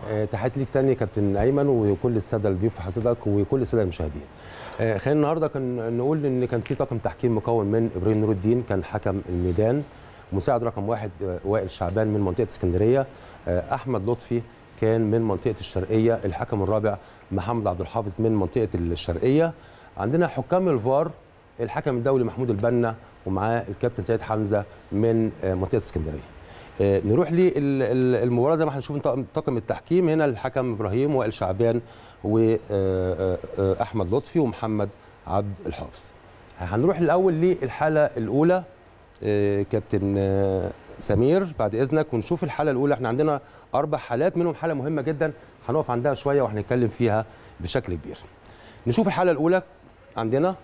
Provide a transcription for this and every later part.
آه، تحياتي ليك تاني يا كابتن ايمن وكل الساده الضيوف حضرتك وكل الساده المشاهدين. آه، خلينا النهارده كان نقول ان كان في طاقم تحكيم مكون من ابراهيم نور الدين كان حكم الميدان مساعد رقم واحد آه، وائل شعبان من منطقه اسكندريه آه، احمد لطفي كان من منطقه الشرقيه الحكم الرابع محمد عبد الحافظ من منطقه الشرقيه عندنا حكام الفار الحكم الدولي محمود البنا ومعاه الكابتن سيد حمزه من آه، منطقه اسكندريه. آه، نروح للمباراه زي ما هنشوف طاقم- طاقم التحكيم هنا الحكم ابراهيم وائل شعبان واحمد لطفي ومحمد عبد الحافظ. هنروح الاول للحاله الاولى آه، كابتن آه، سمير بعد اذنك ونشوف الحاله الاولى احنا عندنا اربع حالات منهم حاله مهمه جدا هنقف عندها شويه وهنتكلم فيها بشكل كبير. نشوف الحاله الاولى عندنا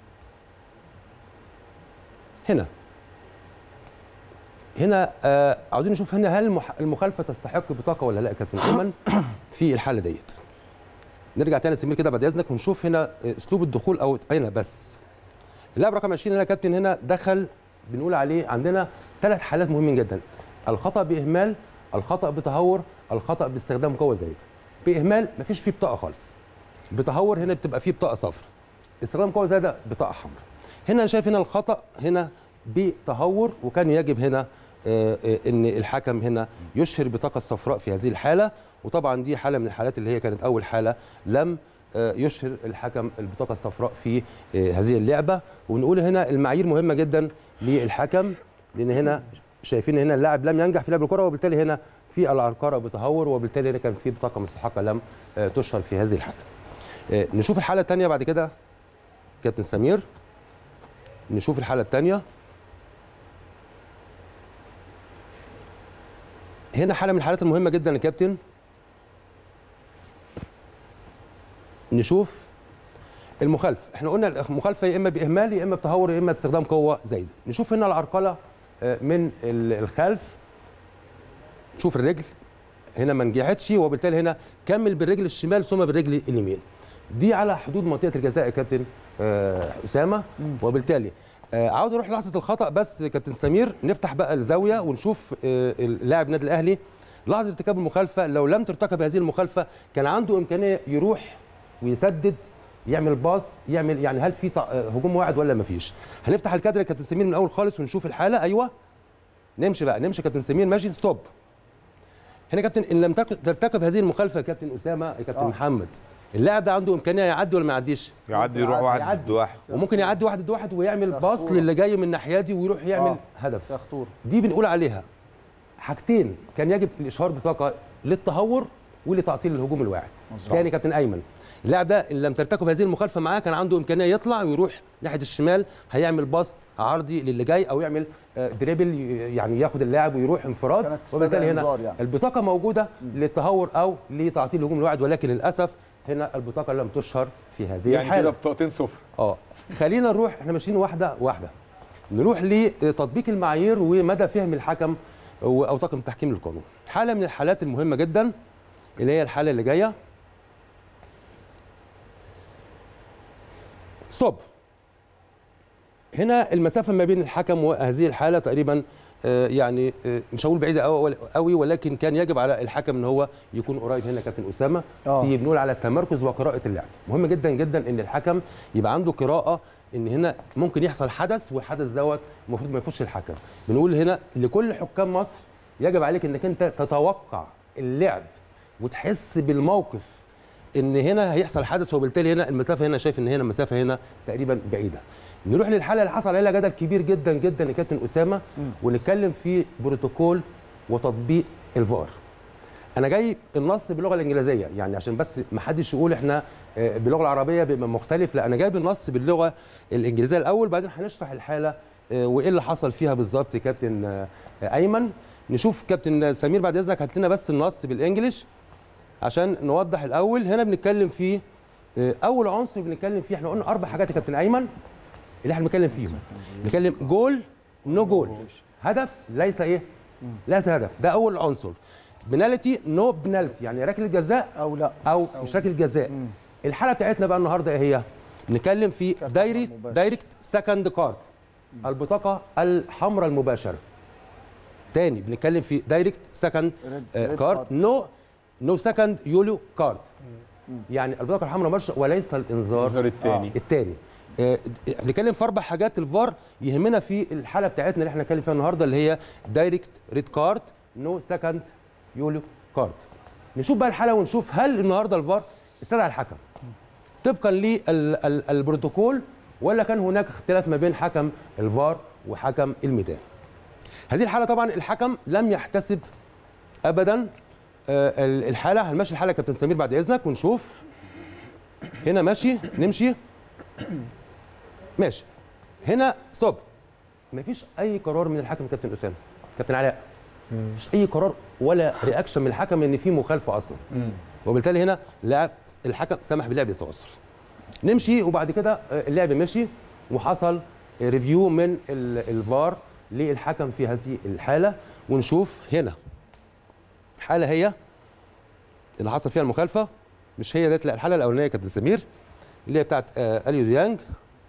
هنا هنا آه عاوزين نشوف هنا هل المح- المخالفه تستحق بطاقه ولا لا يا كابتن ايمن في الحاله ديت نرجع تاني يا سمير كده بعد اذنك ونشوف هنا آه، اسلوب الدخول او هنا بس اللاعب رقم 20 هنا يا كابتن هنا دخل بنقول عليه عندنا ثلاث حالات مهمين جدا الخطا باهمال الخطا بتهور الخطا باستخدام قوه زايده باهمال مفيش فيه بطاقه خالص بتهور هنا بتبقى فيه بطاقه صفر استخدام قوه زايده بطاقه حمراء هنا انا شايف هنا الخطا هنا بتهور وكان يجب هنا آه، آه، ان الحكم هنا يشهر بطاقه صفراء في هذه الحاله وطبعا دي حاله من الحالات اللي هي كانت اول حاله لم آه، يشهر الحكم البطاقه الصفراء في آه، هذه اللعبه ونقول هنا المعايير مهمه جدا للحكم لان هنا شايفين هنا اللاعب لم ينجح في لعب الكره وبالتالي هنا في العرقره بتهور وبالتالي هنا كان في بطاقه مستحقه لم آه، تشهر في هذه الحاله آه، نشوف الحاله الثانيه بعد كده كابتن سمير نشوف الحاله الثانيه هنا حاله من الحالات المهمه جدا يا كابتن نشوف المخالفه احنا قلنا المخالفه يا اما باهمال يا اما بتهور يا اما باستخدام قوه زايده نشوف هنا العرقله آه، من ال- الخلف شوف الرجل هنا ما نجحتش وبالتالي هنا كمل بالرجل الشمال ثم بالرجل اليمين دي على حدود منطقه الجزاء يا كابتن آه، اسامه وبالتالي آه، عاوز اروح لحظه الخطا بس يا كابتن سمير نفتح بقى الزاويه ونشوف آه، اللاعب النادي الاهلي لحظه ارتكاب المخالفه لو لم ترتكب هذه المخالفه كان عنده امكانيه يروح ويسدد يعمل باص يعمل يعني هل في ط- آه، هجوم واعد ولا ما فيش هنفتح الكادر يا كابتن سمير من الاول خالص ونشوف الحاله ايوه نمشي بقى نمشي يا كابتن سمير ماشي ستوب هنا يا كابتن ان لم تك- ترتكب هذه المخالفه يا كابتن اسامه يا كابتن آه. محمد اللاعب ده عنده امكانيه يعدي ولا ما يعديش يعدي يروح واحد يعدي. ضد واحد وممكن يعدي واحد ضد واحد ويعمل ده باص خطورة. للي جاي من الناحيه دي ويروح يعمل آه. هدف فيها خطوره دي بنقول عليها حاجتين كان يجب الاشهار بطاقه للتهور ولتعطيل الهجوم الواعد مظبوط. تاني كابتن ايمن اللاعب ده ان لم ترتكب هذه المخالفه معاه كان عنده امكانيه يطلع ويروح ناحيه الشمال هيعمل باص عرضي للي جاي او يعمل آه، دريبل ي- يعني ياخد اللاعب ويروح انفراد كانت تستدعي إنذار يعني. البطاقه موجوده للتهور او لتعطيل الهجوم الواعد ولكن للاسف هنا البطاقه لم تشهر في هذه يعني الحاله كده بطاقتين صفر اه خلينا نروح احنا ماشيين واحده واحده نروح لتطبيق المعايير ومدى فهم الحكم و- او طاقم تحكيم للقانون حاله من الحالات المهمه جدا اللي هي الحاله اللي جايه ستوب هنا المسافه ما بين الحكم وهذه الحاله تقريبا آه، يعني آه، مش هقول بعيده قوي قوي ولكن كان يجب على الحكم ان هو يكون قريب هنا كابتن اسامه آه. في بنقول على التمركز وقراءه اللعب مهم جدا جدا ان الحكم يبقى عنده قراءه ان هنا ممكن يحصل حدث والحدث دوت المفروض ما يفوتش الحكم بنقول هنا لكل حكام مصر يجب عليك انك انت تتوقع اللعب وتحس بالموقف ان هنا هيحصل حدث وبالتالي هنا المسافه هنا شايف ان هنا المسافه هنا تقريبا بعيده نروح للحاله اللي حصل عليها جدل كبير جدا جدا يا كابتن اسامه ونتكلم في بروتوكول وتطبيق الفار انا جاي النص باللغه الانجليزيه يعني عشان بس ما حدش يقول احنا آه، باللغه العربيه بيبقى مختلف لا انا جايب النص باللغه الانجليزيه الاول بعدين هنشرح الحاله آه، وايه اللي حصل فيها بالظبط يا كابتن آه، ايمن نشوف كابتن سمير بعد اذنك هات لنا بس النص بالانجلش عشان نوضح الاول هنا بنتكلم في آه، اول عنصر بنتكلم فيه احنا قلنا اربع حاجات يا كابتن ايمن اللي احنا بنتكلم فيهم بنتكلم جول نو جول هدف ليس ايه ليس هدف ده اول عنصر بنالتي نو بنالتي يعني ركله جزاء او لا او مش ركله جزاء الحاله بتاعتنا بقى النهارده ايه هي بنتكلم في كارت دايركت مباشر. دايركت سكند كارد البطاقه الحمراء المباشره تاني بنتكلم في دايركت سكند ريد- ريد كارد كارد. نو نو سكند يولو كارد يعني البطاقه الحمراء مباشره وليس الانذار الانذار الثاني الثاني بنتكلم في اربع حاجات الفار يهمنا في الحاله بتاعتنا اللي احنا هنتكلم فيها النهارده اللي هي دايركت ريد كارد نو سكند يولو كارد نشوف بقى الحاله ونشوف هل النهارده الفار استدعى الحكم طبقا للبروتوكول ولا كان هناك اختلاف ما بين حكم الفار وحكم الميدان هذه الحاله طبعا الحكم لم يحتسب ابدا آه، ال- الحاله هنمشي الحاله يا كابتن سمير بعد اذنك ونشوف هنا ماشي نمشي ماشي هنا ستوب مفيش اي قرار من الحكم كابتن اسامه كابتن علاء مفيش اي قرار ولا رياكشن من الحكم ان في مخالفه اصلا وبالتالي هنا لاعب الحكم سمح باللعب يتواصل نمشي وبعد كده آه، اللعب مشي وحصل ريفيو من ال- الفار للحكم في هذه الحاله ونشوف هنا حاله هي اللي حصل فيها المخالفه مش هي ديت لا الحاله الاولانيه يا كابتن سمير اللي هي بتاعت آه، اليو ديانج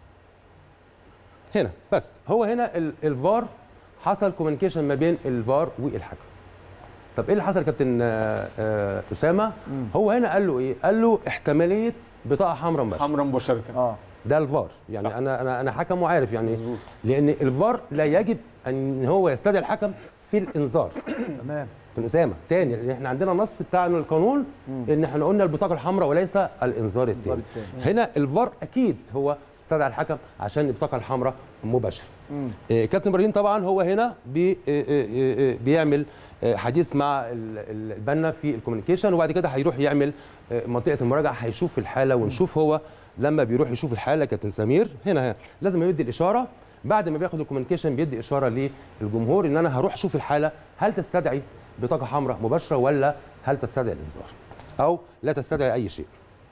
هنا بس هو هنا ال- الفار حصل كوميونيكيشن ما بين الفار والحكم طب ايه اللي حصل يا كابتن آه، آه، اسامه هو هنا قال له ايه قال له احتماليه بطاقه حمراء مباشره حمرا مباشره اه ده الفار يعني صح. انا انا انا حكم وعارف يعني مظبوط. لان الفار لا يجب ان هو يستدعي الحكم في الانذار تمام كابتن اسامه تاني لان احنا عندنا نص بتاع القانون ان احنا قلنا البطاقه الحمراء وليس الانذار التاني التاني. هنا الفار اكيد هو استدعى الحكم عشان البطاقه الحمراء مباشره آه، كابتن ابراهيم طبعا هو هنا بي آه، آه، آه، بيعمل آه، حديث مع ال- ال- البنا في الكوميونيكيشن وبعد كده هيروح يعمل آه، منطقه المراجعه هيشوف الحاله ونشوف هو لما بيروح يشوف الحاله كابتن سمير هنا لازم يدي الاشاره بعد ما بياخد الكوميونيكيشن بيدي اشاره للجمهور ان انا هروح اشوف الحاله هل تستدعي بطاقه حمراء مباشره ولا هل تستدعي الانذار او لا تستدعي اي شيء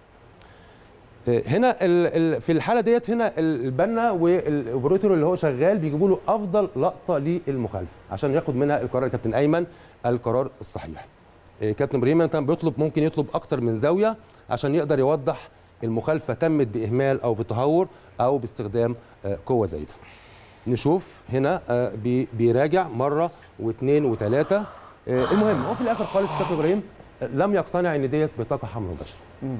هنا ال- ال- في الحاله ديت هنا ال- البنا والاوبريتور اللي هو شغال بيجيبوا له افضل لقطه للمخالفه عشان ياخد منها القرار كابتن ايمن القرار الصحيح إيه، كابتن ابراهيم انت بيطلب ممكن يطلب اكتر من زاويه عشان يقدر يوضح المخالفه تمت باهمال او بتهور او باستخدام آه، قوه زايده نشوف هنا آه، بي- بيراجع مره واثنين وثلاثه آه، المهم هو في الاخر خالص كابتن ابراهيم آه، لم يقتنع ان ديت بطاقه حمراء مباشره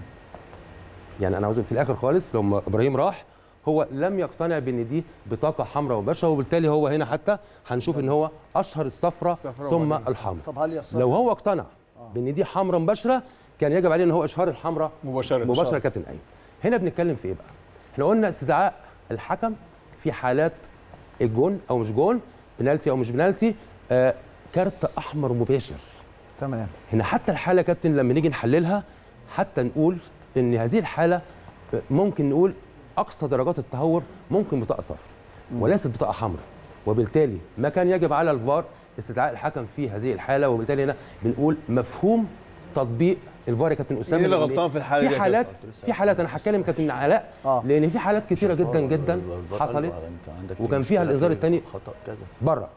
يعني انا عاوز في الاخر خالص لما ابراهيم راح هو لم يقتنع بان دي بطاقه حمراء مباشره وبالتالي هو هنا حتى هنشوف ان هو اشهر الصفراء الصفراء ثم وبعدين- الحمراء طب هل يصح لو هو اقتنع بان دي حمراء مباشره كان يجب عليه ان هو اشهار الحمراء مباشره مباشره كابتن ايمن هنا بنتكلم في ايه بقى احنا قلنا استدعاء الحكم في حالات الجون او مش جون بنالتي او مش بنالتي آه كارت احمر مباشر تمام هنا حتى الحاله يا كابتن لما نيجي نحللها حتى نقول ان هذه الحاله ممكن نقول اقصى درجات التهور ممكن بطاقه صفر وليست بطاقه حمراء وبالتالي ما كان يجب على الفار استدعاء الحكم في هذه الحاله وبالتالي هنا بنقول مفهوم تطبيق الفار يا كابتن اسامه مين اللي لأن غلطان في الحالة دي في يا حالات كابتن؟ في حالات انا هتكلم كابتن علاء آه. لان في حالات كتيره جدا جدا حصلت وكان فيها الانذار الثاني خطا كذا بره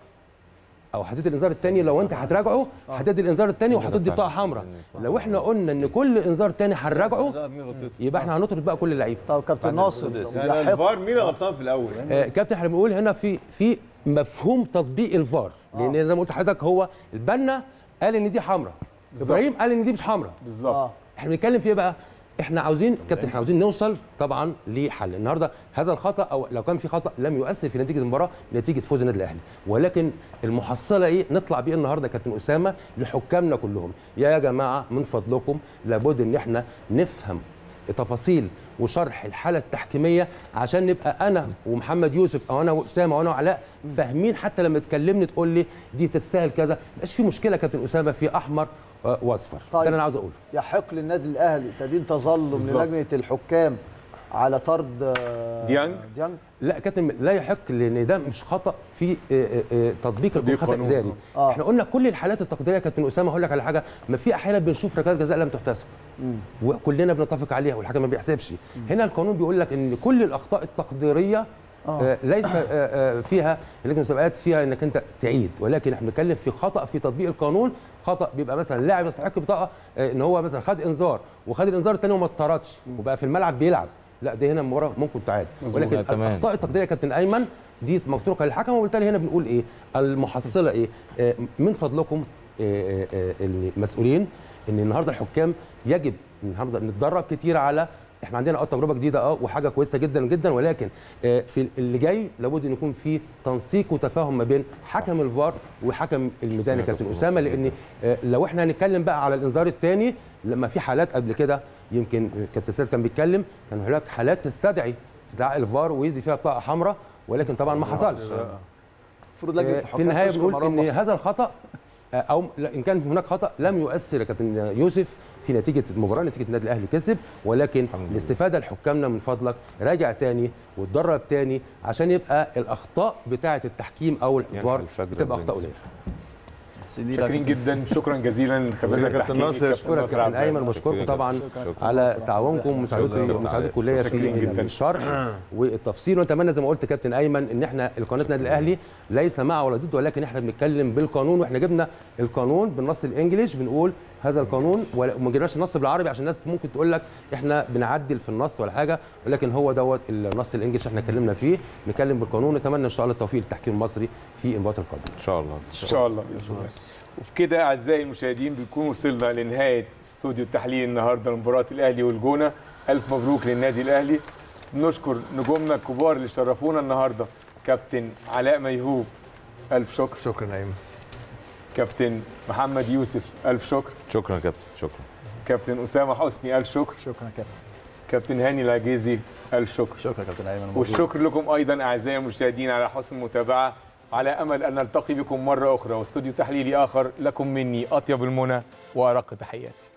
او هتدي الانذار الثاني لو انت هتراجعه هتدي الانذار الثاني وهتدي بطاقه حمراء لو احنا قلنا ان كل انذار تاني هنراجعه لا، مين غلطته؟ يبقى احنا هنطرد بقى كل اللعيبه طب كابتن ناصر يعني يحق الفار مين اللي غلطان في الاول؟ آه كابتن احنا بنقول هنا في في مفهوم تطبيق الفار لان زي ما قلت لحضرتك هو البنا قال ان دي حمراء ابراهيم قال ان دي مش حمراء بالظبط اه احنا بنتكلم في ايه بقى احنا عاوزين كابتن احنا عاوزين نوصل طبعا لحل النهارده هذا الخطا او لو كان في خطا لم يؤثر في نتيجه المباراه نتيجه فوز النادي الاهلي ولكن المحصله ايه نطلع بيه النهارده يا كابتن اسامه لحكامنا كلهم يا يا جماعه من فضلكم لابد ان احنا نفهم تفاصيل وشرح الحاله التحكيميه عشان نبقى انا ومحمد يوسف او انا واسامه وانا وعلاء فاهمين حتى لما تكلمني تقول لي دي تستاهل كذا ما يبقاش في مشكله يا كابتن اسامه في احمر آه، واصفر طيب. ده اللي انا عاوز اقوله يحق للنادي الاهلي تدين تظلم بالظبط. للجنه الحكام على طرد آه، ديانج؟ ديانج لا يا كابتن لا يحق لان ده مش خطا في آه، آه، آه، تطبيق تطبيق الخطا قانون. الاداري آه. احنا قلنا كل الحالات التقديريه يا كابتن اسامه هقول لك على حاجه ما في احيانا بنشوف ركلات جزاء لم تحتسب وكلنا بنتفق عليها والحكم ما بيحسبش هنا القانون بيقول لك ان كل الاخطاء التقديريه آه. آه، ليس آه، آه، فيها لجنه المسابقات فيها انك انت تعيد ولكن احنا بنتكلم في خطا في تطبيق القانون خطا بيبقى مثلا لاعب يستحق بطاقه آه، ان هو مثلا خد انذار وخد الانذار الثاني وما اتطردش وبقى في الملعب بيلعب لا ده هنا المباراه ممكن تعاد مظبوط. ولكن آه، تمام. الاخطاء التقديريه يا كابتن ايمن دي متروكه للحكم وبالتالي هنا بنقول ايه المحصله ايه آه، من فضلكم آه، آه، آه، المسؤولين ان النهارده الحكام يجب النهارده نتدرب كتير على احنا عندنا اه تجربه جديده اه وحاجه كويسه جدا جدا ولكن آه، في اللي جاي لابد ان يكون في تنسيق وتفاهم ما بين حكم الفار وحكم الميدان يا كابتن اسامه لان آه، لو احنا هنتكلم بقى على الانذار الثاني لما في حالات قبل كده يمكن كابتن سيد كان بيتكلم كان هناك حالات تستدعي استدعاء الفار ويدي فيها بطاقه حمراء ولكن طبعا ما حصلش المفروض لجنه آه، الحكام في النهايه تشكر بنقول مروان ان محسن. هذا الخطا آه، او لا، ان كان هناك خطا لم يؤثر يا كابتن يوسف في نتيجه المباراه نتيجه النادي الاهلي كسب ولكن الاستفاده لحكامنا من فضلك راجع تاني واتدرب تاني عشان يبقى الاخطاء بتاعه التحكيم او الفار الفجر بتبقى اخطاء والإنذار. قليله سيدي شاكرين جدا شكرا جزيلا خبيرنا كابتن التحكيمي ناصر. اشكرك ناصر كابتن عباس. ايمن واشكركم طبعا على تعاونكم ومساعدتكم ومساعدتكم ليا شاكرين في جداً. الشرح والتفصيل ونتمنى زي ما قلت كابتن ايمن ان احنا القناه النادي الاهلي ليس مع ولا ضد ولكن احنا بنتكلم بالقانون واحنا جبنا القانون بالنص الانجليش بنقول هذا القانون ولا- وما جبناش النص بالعربي عشان الناس ممكن تقول لك احنا بنعدل في النص ولا حاجه ولكن هو دوت النص الانجليش احنا اتكلمنا فيه نتكلم بالقانون نتمنى ان شاء الله التوفيق للتحكيم المصري في المباراه القادمه ان شاء الله ان شاء الله باذن الله وفي كده اعزائي المشاهدين بنكون وصلنا لنهايه استوديو التحليل النهارده لمباراه الاهلي والجونه الف مبروك للنادي الاهلي نشكر نجومنا الكبار اللي شرفونا النهارده كابتن علاء ميهوب الف شكر شكرا ايمن كابتن محمد يوسف الف شكر شكرا يا كابتن شكرا كابتن اسامه حسني الف شكر شكرا كابتن كابتن هاني العجيزي الف شكر شكرا كابتن ايمن والشكر لكم ايضا اعزائي المشاهدين على حسن المتابعه على امل ان نلتقي بكم مره اخرى واستوديو تحليلي اخر لكم مني اطيب المنى وارق تحياتي